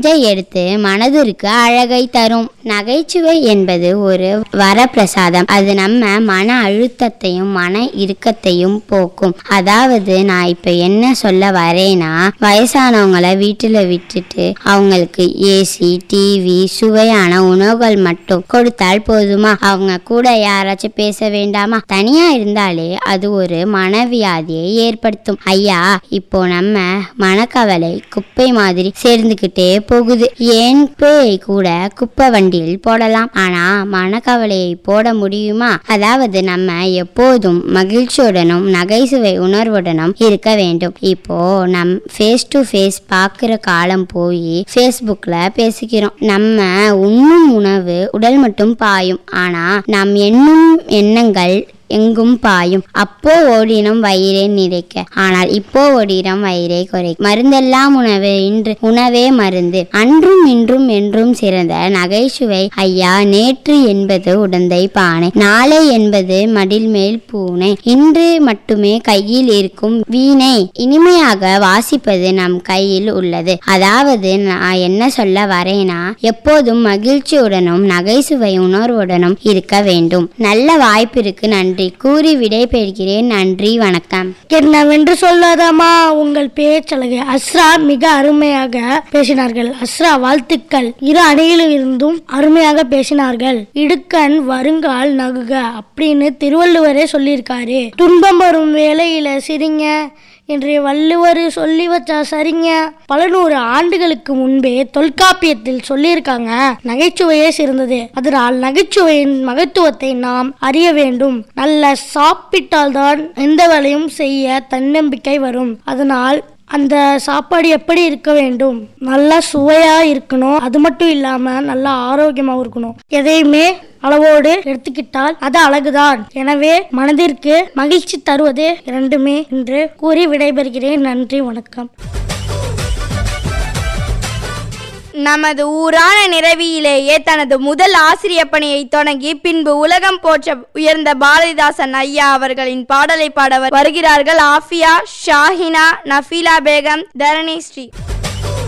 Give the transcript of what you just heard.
இதை எடுத்து மனதிற்கு அழகை தரும் நகைச்சுவை என்பது ஒரு வரப்பிரசாதம் அது நம்ம மன அழுத்தத்தையும் மன இறுக்கத்தையும் போக்கும் அதாவது நான் இப்ப என்ன சொல்ல வரேன்னா வயசானவங்கள வீட்டுல விட்டுட்டு அவங்களுக்கு ஏசி டிவி சுவையான உணவுகள் மட்டும் கொடுத்தால் போதுமா அவங்க கூட யாராச்சும் பேச வேண்டாமா தனியா இருந்தாலே அது ஒரு மனவியாதியை ஏற்படுத்தும் ஐயா இப்போ நம்ம மனக்கவலை குப்பை மாதிரி சேர்ந்துக்கிட்டே போகுது ஏன் பேய் கூட குப்பை வண்டியில் போடலாம் ஆனா மனக்கவலையை போட முடியுமா அதாவது நம்ம எப்போதும் மகிழ்ச்சியுடனும் நகைசுவை உணர்வுடனும் இருக்க வேண்டும் இப்போ நம் ஃபேஸ் டு ஃபேஸ் பார்க்குற காலம் போய் ஃபேஸ்புக்கில் பேசிக்கிறோம் நம்ம உண்ணும் உணவு உடல் மட்டும் பாயும் ஆனா நாம் எண்ணும் எண்ணங்கள் எங்கும் பாயும் அப்போ ஓடினம் வயிறே நிறைக்க ஆனால் இப்போ ஓடினம் வயிறே குறை மருந்தெல்லாம் உணவு இன்று உணவே மருந்து அன்றும் இன்றும் என்றும் சிறந்த நகைச்சுவை ஐயா நேற்று என்பது உடந்தை பானை நாளை என்பது மடில் மேல் பூனை இன்று மட்டுமே கையில் இருக்கும் வீணை இனிமையாக வாசிப்பது நம் கையில் உள்ளது அதாவது நான் என்ன சொல்ல வரேனா எப்போதும் மகிழ்ச்சியுடனும் நகைச்சுவை உணர்வுடனும் இருக்க வேண்டும் நல்ல வாய்ப்பிற்கு நன்றி கூறி விடைபெறுகிறேன் நன்றி வணக்கம் என்னவென்று சொல்லாதாமா உங்கள் பேச்சழகு அஸ்ரா மிக அருமையாக பேசினார்கள் அஸ்ரா வாழ்த்துக்கள் இரு அணியிலும் இருந்தும் அருமையாக பேசினார்கள் இடுக்கண் வருங்கால் நகுக அப்படின்னு திருவள்ளுவரே சொல்லியிருக்காரு துன்பம் வரும் வேளையில சிரிங்க என்று வள்ளுவர் சொல்லி வச்சா சரிங்க பல நூறு ஆண்டுகளுக்கு முன்பே தொல்காப்பியத்தில் சொல்லியிருக்காங்க நகைச்சுவையே சிறந்தது அதனால் நகைச்சுவையின் மகத்துவத்தை நாம் அறிய வேண்டும் நல்ல சாப்பிட்டால்தான் எந்த வேலையும் செய்ய தன்னம்பிக்கை வரும் அதனால் அந்த சாப்பாடு எப்படி இருக்க வேண்டும் நல்லா சுவையா இருக்கணும் அது மட்டும் இல்லாம நல்லா ஆரோக்கியமாகவும் இருக்கணும் எதையுமே அளவோடு எடுத்துக்கிட்டால் அது அழகுதான் எனவே மனதிற்கு மகிழ்ச்சி தருவது இரண்டுமே என்று கூறி விடைபெறுகிறேன் நன்றி வணக்கம் நமது ஊரான நிறவியிலேயே தனது முதல் ஆசிரிய பணியை தொடங்கி பின்பு உலகம் போற்ற உயர்ந்த பாரதிதாசன் ஐயா அவர்களின் பாடலை பாட வருகிறார்கள் ஆஃபியா ஷாஹினா நஃபீலா பேகம் தரணி ஸ்ரீ